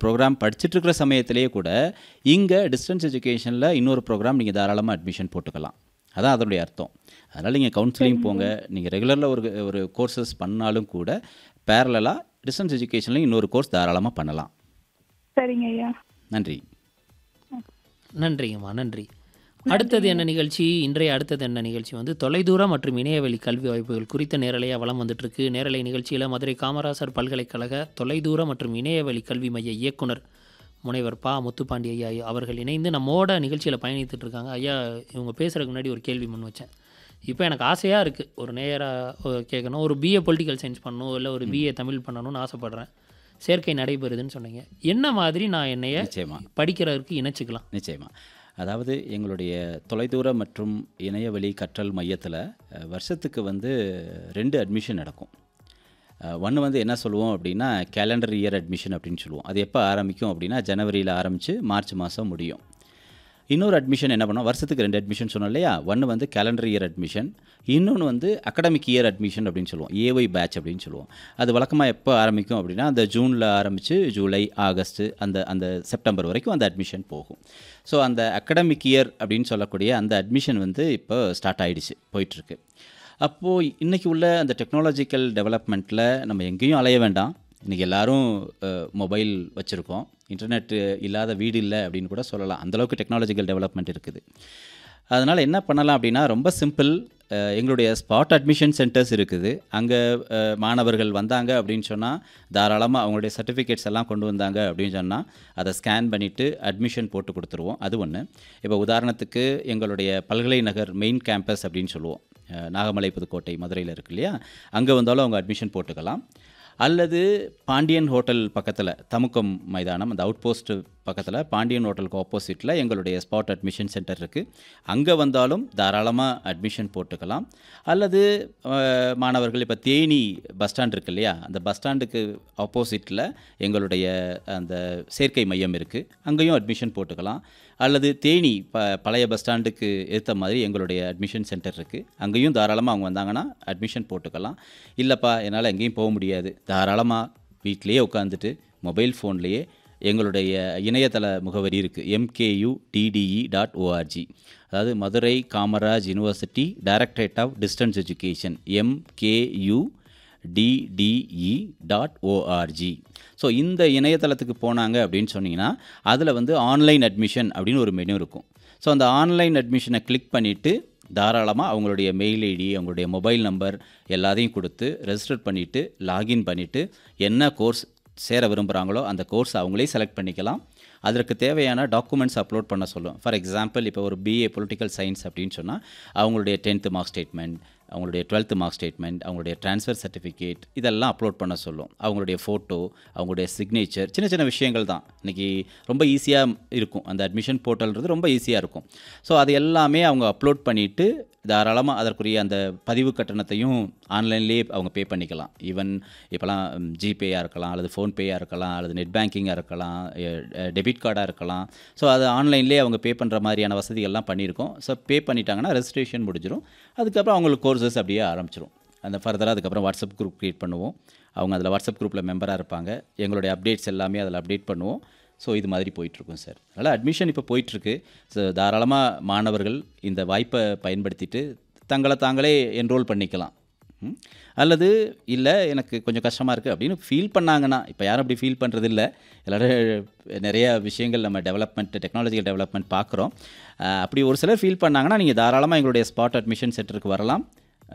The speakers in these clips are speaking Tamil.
ப்ரோக்ராம் படிச்சுட்டு இருக்கிற சமயத்திலேயே கூட இங்கே டிஸ்டன்ஸ் எஜுகேஷனில் இன்னொரு ப்ரோக்ராம் நீங்கள் தாராளமாக அட்மிஷன் போட்டுக்கலாம் அதான் அதனுடைய அர்த்தம் அதனால் நீங்கள் கவுன்சிலிங் போங்க நீங்கள் ரெகுலரில் ஒரு ஒரு கோர்சஸ் பண்ணாலும் கூட பேரலாக டிஸ்டன்ஸ் எஜுகேஷனில் இன்னொரு கோர்ஸ் தாராளமாக பண்ணலாம் சரிங்க ஐயா நன்றி நன்றிங்கம்மா நன்றி அடுத்தது என்ன நிகழ்ச்சி இன்றைய அடுத்தது என்ன நிகழ்ச்சி வந்து தொலைதூர மற்றும் இணையவழி கல்வி வாய்ப்புகள் குறித்த நேரலையாக வளம் வந்துட்டு இருக்கு நேரலை நிகழ்ச்சியில் மதுரை காமராசர் பல்கலைக்கழக தொலைதூர மற்றும் இணையவழி கல்வி மைய இயக்குனர் முனைவர் பா முத்துப்பாண்டி ஐயா அவர்கள் இணைந்து நம்மோட நிகழ்ச்சியில் பயணித்துட்டு இருக்காங்க ஐயா இவங்க பேசுறதுக்கு முன்னாடி ஒரு கேள்வி முன் வச்சேன் இப்போ எனக்கு ஆசையாக இருக்குது ஒரு நேராக கேட்கணும் ஒரு பிஏ பொலிட்டிக்கல் சயின்ஸ் பண்ணணும் இல்லை ஒரு பிஏ தமிழ் பண்ணணும்னு ஆசைப்பட்றேன் சேர்க்கை நடைபெறுதுன்னு சொன்னீங்க என்ன மாதிரி நான் என்னைய நிச்சயமா படிக்கிறதுக்கு இணைச்சிக்கலாம் நிச்சயமா அதாவது எங்களுடைய தொலைதூர மற்றும் இணையவழி கற்றல் மையத்தில் அஹ், வருஷத்துக்கு வந்து ரெண்டு அட்மிஷன் நடக்கும் ஒன்று வந்து என்ன சொல்லுவோம் அப்படின்னா கேலண்டர் இயர் அட்மிஷன் அப்படின்னு சொல்லுவோம் அது எப்போ ஆரம்பிக்கும் அப்படின்னா ஜனவரியில் ஆரம்பித்து மார்ச் மாதம் முடியும் இன்னொரு அட்மிஷன் என்ன பண்ணோம் வருஷத்துக்கு ரெண்டு அட்மிஷன் சொன்னோம் இல்லையா ஒன்று வந்து கேலண்டர் இயர் அட்மிஷன் இன்னொன்று வந்து அகடமிக் இயர் அட்மிஷன் அப்படின்னு சொல்லுவோம் ஏஒய் பேட்ச் அப்படின்னு சொல்லுவோம் அது வழக்கமாக எப்போ ஆரம்பிக்கும் அப்படின்னா அந்த ஜூனில் ஆரம்பித்து ஜூலை ஆகஸ்ட்டு அந்த அந்த செப்டம்பர் வரைக்கும் அந்த அட்மிஷன் போகும் ஸோ அந்த அகடமிக் இயர் அப்படின்னு சொல்லக்கூடிய அந்த அட்மிஷன் வந்து இப்போ ஸ்டார்ட் ஆயிடுச்சு போயிட்டுருக்கு அப்போது இன்றைக்கி உள்ள அந்த டெக்னாலஜிக்கல் டெவலப்மெண்ட்டில் நம்ம எங்கேயும் அலைய வேண்டாம் இன்றைக்கி எல்லாரும் மொபைல் வச்சுருக்கோம் இன்டர்நெட் இல்லாத வீடு இல்லை அப்படின்னு கூட சொல்லலாம் அந்தளவுக்கு டெக்னாலஜிக்கல் டெவலப்மெண்ட் இருக்குது அதனால் என்ன பண்ணலாம் அப்படின்னா ரொம்ப சிம்பிள் எங்களுடைய ஸ்பாட் அட்மிஷன் சென்டர்ஸ் இருக்குது அங்கே மாணவர்கள் வந்தாங்க அப்படின்னு சொன்னால் தாராளமாக அவங்களுடைய சர்டிஃபிகேட்ஸ் எல்லாம் கொண்டு வந்தாங்க அப்படின்னு சொன்னால் அதை ஸ்கேன் பண்ணிவிட்டு அட்மிஷன் போட்டு கொடுத்துருவோம் அது ஒன்று இப்போ உதாரணத்துக்கு எங்களுடைய பல்கலை நகர் மெயின் கேம்பஸ் அப்படின்னு சொல்லுவோம் அஹ், நாகமலை புதுக்கோட்டை மதுரையில் இருக்கு இல்லையா அங்கே வந்தாலும் அவங்க அட்மிஷன் போட்டுக்கலாம் அல்லது பாண்டியன் ஹோட்டல் பக்கத்தில் தமுக்கம் மைதானம் அந்த அவுட் போஸ்ட் பக்கத்தில் பாண்டியன் ஹோட்டலுக்கு ஆப்போசிட்டில் எங்களுடைய ஸ்பாட் அட்மிஷன் சென்டர் இருக்குது அங்கே வந்தாலும் தாராளமாக அட்மிஷன் போட்டுக்கலாம் அல்லது அஹ், மாணவர்கள் இப்போ தேனி பஸ் ஸ்டாண்ட் இருக்கு இல்லையா அந்த பஸ் ஸ்டாண்டுக்கு ஆப்போசிட்டில் எங்களுடைய அந்த சேர்க்கை மையம் இருக்குது அங்கேயும் அட்மிஷன் போட்டுக்கலாம் அல்லது தேனி ப பழைய பஸ் ஸ்டாண்டுக்கு ஏற்ற மாதிரி எங்களுடைய அட்மிஷன் சென்டர் இருக்குது அங்கேயும் தாராளமாக அவங்க வந்தாங்கன்னா அட்மிஷன் போட்டுக்கலாம் இல்லைப்பா என்னால் எங்கேயும் போக முடியாது தாராளமாக வீட்டிலேயே உட்காந்துட்டு மொபைல் ஃபோன்லேயே எங்களுடைய இணையதள முகவரி இருக்குது எம்கேயு டிடிஇ டாட் ஓஆர்ஜி அதாவது Madurai Kamaraj university directorate of distance education MKU DTE dot ORG so இந்த இணையதளத்துக்கு போனாங்க அப்படின்னு சொன்னீங்கன்னா அதில் வந்து ஆன்லைன் அட்மிஷன் அப்படின்னு ஒரு மெனு இருக்கும் ஸோ அந்த ஆன்லைன் அட்மிஷனை கிளிக் பண்ணிவிட்டு தாராளமாக அவங்களுடைய மெயில் ஐடி அவங்களுடைய மொபைல் நம்பர் எல்லாத்தையும் கொடுத்து ரெஜிஸ்டர் பண்ணிவிட்டு லாகின் பண்ணிவிட்டு என்ன கோர்ஸ் சேர விரும்புகிறாங்களோ அந்த கோர்ஸ் அவங்களே செலக்ட் பண்ணிக்கலாம் அதற்கு தேவையான டாக்குமெண்ட்ஸ் அப்லோட் பண்ண சொல்லும் ஃபார் எக்ஸாம்பிள் இப்போ ஒரு பிஏ பொலிட்டிக்கல் சயின்ஸ் அப்படின்னு சொன்னால் அவங்களுடைய டென்த்து மார்க் ஸ்டேட்மெண்ட் அவங்களுடைய டுவெல்த்து மார்க் ஸ்டேட்மெண்ட் அவங்களுடைய ட்ரான்ஸ்ஃபர் சர்டிஃபிகேட் இதெல்லாம் அப்லோட் பண்ண சொல்லும் அவங்களுடைய ஃபோட்டோ அவங்களுடைய சிக்னேச்சர் சின்ன சின்ன விஷயங்கள் தான் இன்றைக்கி ரொம்ப ஈஸியாக இருக்கும் அந்த அட்மிஷன் போர்ட்டல்ன்றது ரொம்ப ஈஸியாக இருக்கும் ஸோ அது எல்லாமே அவங்க அப்லோட் பண்ணிவிட்டு தாராளமாக அதற்குரிய அந்த பதிவு கட்டணத்தையும் ஆன்லைன்லேயே அவங்க பே பண்ணிக்கலாம் ஈவன் இப்போலாம் ஜிபேயாக இருக்கலாம் அல்லது ஃபோன்பேயாக இருக்கலாம் அல்லது நெட் பேங்கிங்காக இருக்கலாம் டெபிட் கார்டாக இருக்கலாம் ஸோ அது ஆன்லைன்லேயே அவங்க பே பண்ணுற மாதிரியான வசதிகள்லாம் பண்ணியிருக்கோம் ஸோ பே பண்ணிட்டாங்கன்னா ரெஜிஸ்ட்ரேஷன் முடிஞ்சிடும் அதுக்கப்புறம் அவங்களுக்கு கோர்சஸ் அப்படியே ஆரம்பிச்சிரும் அந்த ஃபர்தராக அதுக்கப்புறம் வாட்ஸ்அப் குரூப் க்ரியேட் பண்ணுவோம் அவங்க அதில் வாட்ஸ்அப் குரூப்பில் மெம்பராக இருப்பாங்க எங்களுடைய அப்டேட்ஸ் எல்லாமே அதில் அப்டேட் பண்ணுவோம் ஸோ இது மாதிரி போயிட்டுருக்கும் சார் அதனால் அட்மிஷன் இப்போ போயிட்டுருக்கு ஸோ தாராளமாக மாணவர்கள் இந்த வாய்ப்பை பயன்படுத்திட்டு தங்களை தாங்களே என்ரோல் பண்ணிக்கலாம் ம். அல்லது இல்லை எனக்கு கொஞ்சம் கஷ்டமாக இருக்குது அப்படின்னு ஃபீல் பண்ணாங்கன்னா இப்போ யாரும் அப்படி ஃபீல் பண்ணுறது இல்லை எல்லோரும் நிறைய விஷயங்கள் நம்ம டெவலப்மெண்ட் டெக்னாலஜிக்கல் டெவலப்மெண்ட் பார்க்குறோம் அஹ், அப்படி ஒரு சிலர் ஃபீல் பண்ணாங்கன்னா நீங்கள் தாராளமாக எங்களுடைய ஸ்பாட் அட்மிஷன் சென்டருக்கு வரலாம்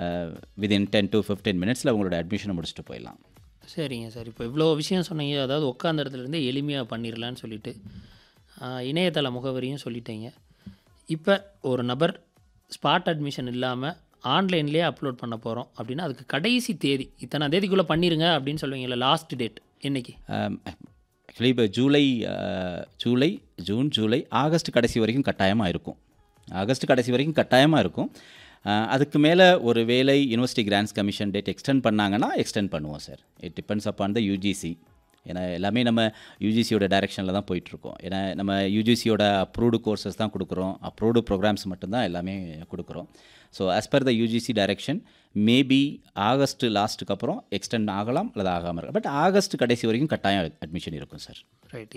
விதின் டென் டு ஃபிஃப்டீன் மினிட்ஸில் உங்களோட அட்மிஷனை முடிச்சுட்டு போயிடலாம் சரிங்க சார் இப்போ இவ்வளோ விஷயம் சொன்னீங்க அதாவது உட்காந்த இடத்துலேருந்தே எளிமையாக பண்ணிடலான்னு சொல்லிட்டு ஆஹ், இணையதள முகவரியும் சொல்லிட்டீங்க இப்போ ஒரு நபர் ஸ்பாட் அட்மிஷன் இல்லாமல் ஆன்லைன்லேயே அப்லோட் பண்ண போகிறோம் அப்படின்னா அதுக்கு கடைசி தேதி இத்தனை தேதிக்குள்ளே பண்ணிடுங்க அப்படின்னு சொல்லுவீங்கல்ல லாஸ்ட் டேட் என்னைக்கு ஆக்சுவலி இப்போ July ah, July June July August கடைசி வரைக்கும் கட்டாயமாக இருக்கும் ஆகஸ்ட் கடைசி வரைக்கும் கட்டாயமாக இருக்கும் அஹ், அதுக்கு மேலே ஒரு வேலை university grants commission date extend பண்ணாங்கன்னா எக்ஸ்டெண்ட் பண்ணுவோம் sir it depends upon the UGC ஏன்னா எல்லாமே நம்ம யூஜிசியோட டைரெக்ஷனில் தான் போயிட்டுருக்கோம் ஏன்னா நம்ம யூஜிசியோட அப்ரூவ்டு கோர்சஸ் தான் கொடுக்குறோம் அப்ரூவ்டு ப்ரோக்ராம்ஸ் மட்டும்தான் எல்லாமே கொடுக்குறோம் so as per the UGC direction maybe August லாஸ்ட்டுக்கு அப்புறம் எக்ஸ்டெண்ட் ஆகலாம் அல்லது ஆகாமல் இருக்கலாம் பட் ஆகஸ்ட் கடைசி வரைக்கும் கட்டாயம் அட்மிஷன் இருக்கும் சார் ரைட்